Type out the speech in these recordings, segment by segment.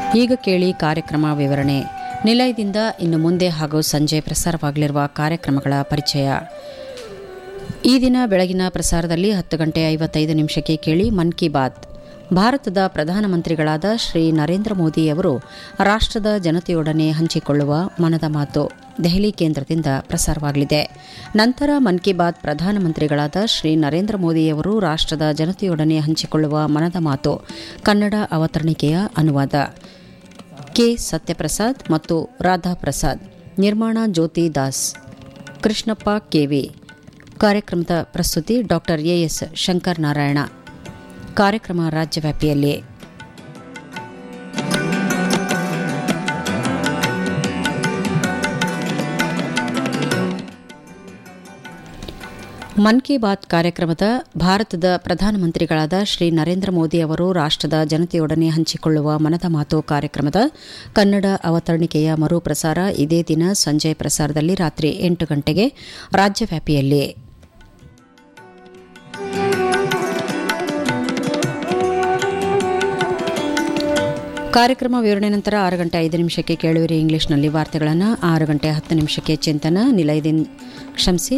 ಈಗ ಕೇಳಿ ಕಾರ್ಯಕ್ರಮ ವಿವರಣೆ ನಿಲಯದಿಂದ ಇನ್ನು ಮುಂದೆ ಹಾಗೂ ಸಂಜೆ ಪ್ರಸಾರವಾಗಲಿರುವ ಕಾರ್ಯಕ್ರಮಗಳ ಪರಿಚಯ ಈ ದಿನ ಬೆಳಗಿನ ಪ್ರಸಾರದಲ್ಲಿ ಹತ್ತು ಗಂಟೆ ಐವತ್ತೈದು ನಿಮಿಷಕ್ಕೆ ಕೇಳಿ ಮನ್ ಕಿ ಬಾತ್ ಭಾರತದ ಪ್ರಧಾನಮಂತ್ರಿಗಳಾದ ಶ್ರೀ ನರೇಂದ್ರ ಮೋದಿಯವರು ರಾಷ್ಟ್ರದ ಜನತೆಯೊಡನೆ ಹಂಚಿಕೊಳ್ಳುವ ಮನದ ಮಾತು ದೆಹಲಿ ಕೇಂದ್ರದಿಂದ ಪ್ರಸಾರವಾಗಲಿದೆ ನಂತರ ಮನ್ ಕಿ ಬಾತ್ ಪ್ರಧಾನಮಂತ್ರಿಗಳಾದ ಶ್ರೀ ನರೇಂದ್ರ ಮೋದಿಯವರು ರಾಷ್ಟ್ರದ ಜನತೆಯೊಡನೆ ಹಂಚಿಕೊಳ್ಳುವ ಮನದ ಮಾತು ಕನ್ನಡ ಅವತರಣಿಕೆಯ ಅನುವಾದ ಕೆ ಸತ್ಯಪ್ರಸಾದ್ ಮತ್ತು ರಾಧಾ ಪ್ರಸಾದ್ ನಿರ್ಮಾಣ ಜ್ಯೋತಿ ದಾಸ್ ಕೃಷ್ಣಪ್ಪ ಕೆವಿ ಕಾರ್ಯಕ್ರಮದ ಪ್ರಸ್ತುತಿ ಡಾಕ್ಟರ್ ಎಎಸ್ ಶಂಕರ್ ನಾರಾಯಣ ಕಾರ್ಯಕ್ರಮ ರಾಜ್ಯವ್ಯಾಪಿಯಲ್ಲಿ ಮನ್ ಕಿ ಬಾತ್ ಕಾರ್ಯಕ್ರಮದ ಭಾರತದ ಪ್ರಧಾನಮಂತ್ರಿಗಳಾದ ಶ್ರೀ ನರೇಂದ್ರ ಮೋದಿ ಅವರು ರಾಷ್ಟ್ರದ ಜನತೆಯೊಡನೆ ಹಂಚಿಕೊಳ್ಳುವ ಮನದ ಮಾತು ಕಾರ್ಯಕ್ರಮದ ಕನ್ನಡ ಅವತರಣಿಕೆಯ ಮರುಪ್ರಸಾರ ಇದೇ ದಿನ ಸಂಜೆ ಪ್ರಸಾರದಲ್ಲಿ ರಾತ್ರಿ ಎಂಟು ಗಂಟೆಗೆ ರಾಜ್ಯವ್ಯಾಪಿಯಲ್ಲಿ ಕಾರ್ಯಕ್ರಮ ವಿವರಣೆ ನಂತರ ಆರು ಗಂಟೆ ಐದು ನಿಮಿಷಕ್ಕೆ ಕೇಳುವಿರಿ ಇಂಗ್ಲಿಷ್ನಲ್ಲಿ ವಾರ್ತೆಗಳನ್ನು ಆರು ಗಂಟೆ ಹತ್ತು ನಿಮಿಷಕ್ಕೆ ಚಿಂತನ ನಿಲಯದಿಂದ ಕ್ಷಮಿಸಿ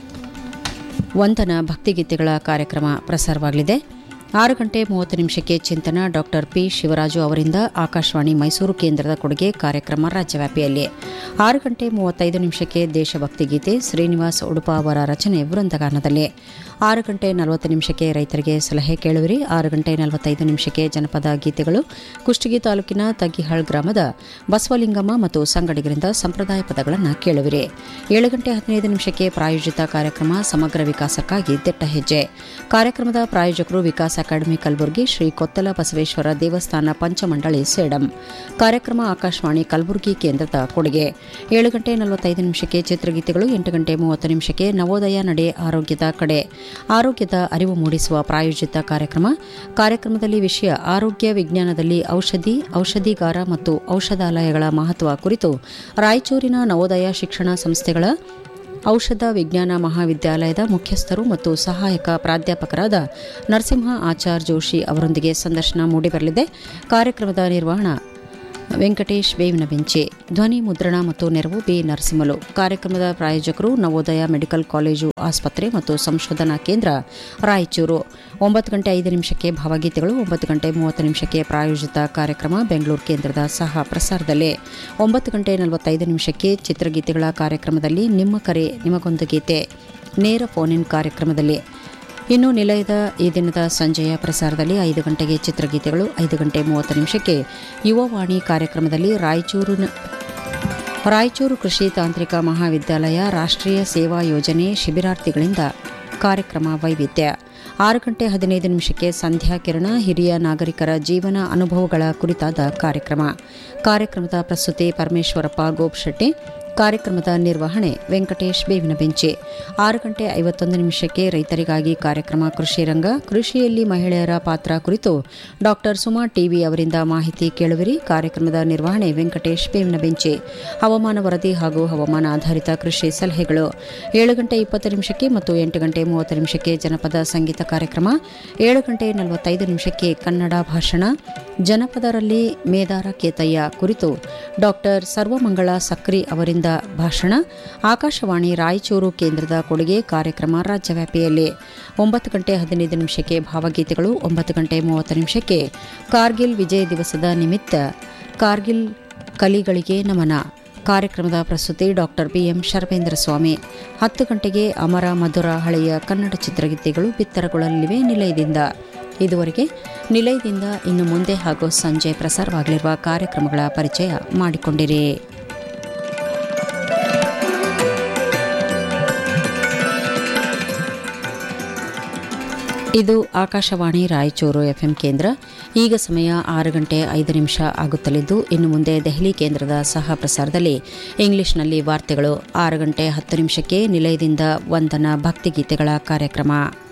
ವಂದನ ಭಕ್ತಿಗೀತೆಗಳ ಕಾರ್ಯಕ್ರಮ ಪ್ರಸಾರವಾಗಲಿದೆ ಆರು ಗಂಟೆ ಮೂವತ್ತು ನಿಮಿಷಕ್ಕೆ ಚಿಂತನ ಡಾಕ್ಟರ್ ಪಿ ಶಿವರಾಜು ಅವರಿಂದ ಆಕಾಶವಾಣಿ ಮೈಸೂರು ಕೇಂದ್ರದ ಕೊಡುಗೆ ಕಾರ್ಯಕ್ರಮ ರಾಜ್ಯವ್ಯಾಪಿಯಲ್ಲಿ ಆರು ಗಂಟೆ ಮೂವತ್ತೈದು ನಿಮಿಷಕ್ಕೆ ದೇಶಭಕ್ತಿ ಗೀತೆ ಶ್ರೀನಿವಾಸ್ ಉಡುಪ ಅವರ ರಚನೆ ವೃಂದಗಾನದಲ್ಲಿ ಆರು ಗಂಟೆ ನಲವತ್ತು ನಿಮಿಷಕ್ಕೆ ರೈತರಿಗೆ ಸಲಹೆ ಕೇಳುವಿರಿ ಆರು ಗಂಟೆ ನಲವತ್ತೈದು ನಿಮಿಷಕ್ಕೆ ಜನಪದ ಗೀತೆಗಳು ಕುಷ್ಟಗಿ ತಾಲೂಕಿನ ತಗ್ಗಿಹಾಳ್ ಗ್ರಾಮದ ಬಸವಲಿಂಗಮ್ಮ ಮತ್ತು ಸಂಗಡಿಗರಿಂದ ಸಂಪ್ರದಾಯ ಪದಗಳನ್ನು ಕೇಳುವಿರಿ ಏಳು ಗಂಟೆ ಹದಿನೈದು ನಿಮಿಷಕ್ಕೆ ಪ್ರಾಯೋಜಿತ ಕಾರ್ಯಕ್ರಮ ಸಮಗ್ರ ವಿಕಾಸಕ್ಕಾಗಿ ದಿಟ್ಟ ಹೆಜ್ಜೆ ಕಾರ್ಯಕ್ರಮದ ಪ್ರಾಯೋಜಕರು ವಿಕಾಸ್ ಅಕಾಡೆಮಿ ಕಲಬುರಗಿ ಶ್ರೀ ಕೊತ್ತಲ ಬಸವೇಶ್ವರ ದೇವಸ್ಥಾನ ಪಂಚಮಂಡಳಿ ಸೇಡಂ ಕಾರ್ಯಕ್ರಮ ಆಕಾಶವಾಣಿ ಕಲಬುರಗಿ ಕೇಂದ್ರದ ಕೊಡುಗೆ ಏಳು ಗಂಟೆ ನಲವತ್ತೈದು ನಿಮಿಷಕ್ಕೆ ಚಿತ್ರಗೀತೆಗಳು ಎಂಟು ಗಂಟೆ ಮೂವತ್ತು ನಿಮಿಷಕ್ಕೆ ನವೋದಯ ನಡೆ ಆರೋಗ್ಯದ ಕಡೆ ಆರೋಗ್ಯದ ಅರಿವು ಮೂಡಿಸುವ ಪ್ರಾಯೋಜಿತ ಕಾರ್ಯಕ್ರಮ ಕಾರ್ಯಕ್ರಮದಲ್ಲಿ ವಿಷಯ ಆರೋಗ್ಯ ವಿಜ್ಞಾನದಲ್ಲಿ ಔಷಧಿ ಔಷಧಿಗಾರ ಮತ್ತು ಔಷಧಾಲಯಗಳ ಮಹತ್ವ ಕುರಿತು ರಾಯಚೂರಿನ ನವೋದಯ ಶಿಕ್ಷಣ ಸಂಸ್ಥೆಗಳ ಔಷಧ ವಿಜ್ಞಾನ ಮಹಾವಿದ್ಯಾಲಯದ ಮುಖ್ಯಸ್ಥರು ಮತ್ತು ಸಹಾಯಕ ಪ್ರಾಧ್ಯಾಪಕರಾದ ನರಸಿಂಹ ಆಚಾರ್ ಜೋಶಿ ಅವರೊಂದಿಗೆ ಸಂದರ್ಶನ ಮೂಡಿಬರಲಿದೆ ಕಾರ್ಯಕ್ರಮದ ನಿರ್ವಹಣಾ ವೆಂಕಟೇಶ್ ಬೇವಿನ ಬೆಂಚೆ ಧ್ವನಿ ಮುದ್ರಣ ಮತ್ತು ನೆರವು ಬಿ ನರಸಿಂಹಲು ಕಾರ್ಯಕ್ರಮದ ಪ್ರಾಯೋಜಕರು ನವೋದಯ ಮೆಡಿಕಲ್ ಕಾಲೇಜು ಆಸ್ಪತ್ರೆ ಮತ್ತು ಸಂಶೋಧನಾ ಕೇಂದ್ರ ರಾಯಚೂರು ಒಂಬತ್ತು ಗಂಟೆ ಐದು ನಿಮಿಷಕ್ಕೆ ಭಾವಗೀತೆಗಳು ಒಂಬತ್ತು ಗಂಟೆ ಮೂವತ್ತು ನಿಮಿಷಕ್ಕೆ ಪ್ರಾಯೋಜಿತ ಕಾರ್ಯಕ್ರಮ ಬೆಂಗಳೂರು ಕೇಂದ್ರದ ಸಹ ಪ್ರಸಾರದಲ್ಲಿ ಒಂಬತ್ತು ಗಂಟೆ ನಲವತ್ತೈದು ನಿಮಿಷಕ್ಕೆ ಚಿತ್ರಗೀತೆಗಳ ಕಾರ್ಯಕ್ರಮದಲ್ಲಿ ನಿಮ್ಮ ಕರೆ ನಿಮಗೊಂದು ಗೀತೆ ನೇರ ಫೋನ್ ಇನ್ ಕಾರ್ಯಕ್ರಮದಲ್ಲಿ ಇನ್ನು ನಿಲಯದ ಈ ದಿನದ ಸಂಜೆಯ ಪ್ರಸಾರದಲ್ಲಿ ಐದು ಗಂಟೆಗೆ ಚಿತ್ರಗೀತೆಗಳು ಐದು ಗಂಟೆ ಮೂವತ್ತು ನಿಮಿಷಕ್ಕೆ ಯುವವಾಣಿ ಕಾರ್ಯಕ್ರಮದಲ್ಲಿ ರಾಯಚೂರಿನ ರಾಯಚೂರು ಕೃಷಿ ತಾಂತ್ರಿಕ ಮಹಾವಿದ್ಯಾಲಯ ರಾಷ್ಟ್ರೀಯ ಸೇವಾ ಯೋಜನೆ ಶಿಬಿರಾರ್ಥಿಗಳಿಂದ ಕಾರ್ಯಕ್ರಮ ವೈವಿಧ್ಯ ಆರು ಗಂಟೆ ಹದಿನೈದು ನಿಮಿಷಕ್ಕೆ ಸಂಧ್ಯಾ ಕಿರಣ ಹಿರಿಯ ನಾಗರಿಕರ ಜೀವನ ಅನುಭವಗಳ ಕುರಿತಾದ ಕಾರ್ಯಕ್ರಮ ಕಾರ್ಯಕ್ರಮದ ಪ್ರಸ್ತುತಿ ಪರಮೇಶ್ವರಪ್ಪ ಗೋಪ್ಶೆಟ್ಟಿ ಕಾರ್ಯಕ್ರಮದ ನಿರ್ವಹಣೆ ವೆಂಕಟೇಶ್ ಬೇವಿನ ಬೆಂಚೆ ಆರು ಗಂಟೆ ಐವತ್ತೊಂದು ನಿಮಿಷಕ್ಕೆ ರೈತರಿಗಾಗಿ ಕಾರ್ಯಕ್ರಮ ಕೃಷಿ ರಂಗ ಕೃಷಿಯಲ್ಲಿ ಮಹಿಳೆಯರ ಪಾತ್ರ ಕುರಿತು ಡಾಕ್ಟರ್ ಸುಮಾ ಟಿವಿ ಅವರಿಂದ ಮಾಹಿತಿ ಕೇಳುವಿರಿ ಕಾರ್ಯಕ್ರಮದ ನಿರ್ವಹಣೆ ವೆಂಕಟೇಶ್ ಬೇವಿನ ಬೆಂಚೆ ಹವಾಮಾನ ವರದಿ ಹಾಗೂ ಹವಾಮಾನ ಆಧಾರಿತ ಕೃಷಿ ಸಲಹೆಗಳು ಏಳು ಗಂಟೆ ಇಪ್ಪತ್ತು ನಿಮಿಷಕ್ಕೆ ಮತ್ತು ಎಂಟು ಗಂಟೆ ಮೂವತ್ತು ನಿಮಿಷಕ್ಕೆ ಜನಪದ ಸಂಗೀತ ಕಾರ್ಯಕ್ರಮ ಏಳು ಗಂಟೆ ನಲವತ್ತೈದು ನಿಮಿಷಕ್ಕೆ ಕನ್ನಡ ಭಾಷಣ ಜನಪದರಲ್ಲಿ ಮೇದಾರ ಕೇತಯ್ಯ ಕುರಿತು ಡಾಕ್ಟರ್ ಸರ್ವಮಂಗಳ ಸಕ್ರಿ ಅವರಿಂದ ಭಾಷಣ ಆಕಾಶವಾಣಿ ರಾಯಚೂರು ಕೇಂದ್ರದ ಕೊಡುಗೆ ಕಾರ್ಯಕ್ರಮ ರಾಜ್ಯವ್ಯಾಪಿಯಲ್ಲಿ ಒಂಬತ್ತು ಗಂಟೆ ಹದಿನೈದು ನಿಮಿಷಕ್ಕೆ ಭಾವಗೀತೆಗಳು ಒಂಬತ್ತು ಗಂಟೆ ಮೂವತ್ತು ನಿಮಿಷಕ್ಕೆ ಕಾರ್ಗಿಲ್ ವಿಜಯ ದಿವಸದ ನಿಮಿತ್ತ ಕಾರ್ಗಿಲ್ ಕಲಿಗಳಿಗೆ ನಮನ ಕಾರ್ಯಕ್ರಮದ ಪ್ರಸ್ತುತಿ ಡಾಕ್ಟರ್ ಬಿಎಂ ಶರ್ವೇಂದ್ರ ಸ್ವಾಮಿ ಹತ್ತು ಗಂಟೆಗೆ ಅಮರ ಮಧುರ ಹಳೆಯ ಕನ್ನಡ ಚಿತ್ರಗೀತೆಗಳು ಬಿತ್ತರಗೊಳ್ಳಲಿವೆ ನಿಲಯದಿಂದ ಇದುವರೆಗೆ ನಿಲಯದಿಂದ ಇನ್ನು ಮುಂದೆ ಹಾಗೂ ಸಂಜೆ ಪ್ರಸಾರವಾಗಲಿರುವ ಕಾರ್ಯಕ್ರಮಗಳ ಪರಿಚಯ ಮಾಡಿಕೊಂಡಿರಿ ಇದು ಆಕಾಶವಾಣಿ ರಾಯಚೂರು ಎಫ್ಎಂ ಕೇಂದ್ರ ಈಗ ಸಮಯ ಆರು ಗಂಟೆ ಐದು ನಿಮಿಷ ಆಗುತ್ತಲಿದ್ದು ಇನ್ನು ಮುಂದೆ ದೆಹಲಿ ಕೇಂದ್ರದ ಸಹ ಪ್ರಸಾರದಲ್ಲಿ ಇಂಗ್ಲಿಷ್ನಲ್ಲಿ ವಾರ್ತೆಗಳು ಆರು ಗಂಟೆ ಹತ್ತು ನಿಮಿಷಕ್ಕೆ ನಿಲಯದಿಂದ ವಂದನ ಭಕ್ತಿಗೀತೆಗಳ ಕಾರ್ಯಕ್ರಮ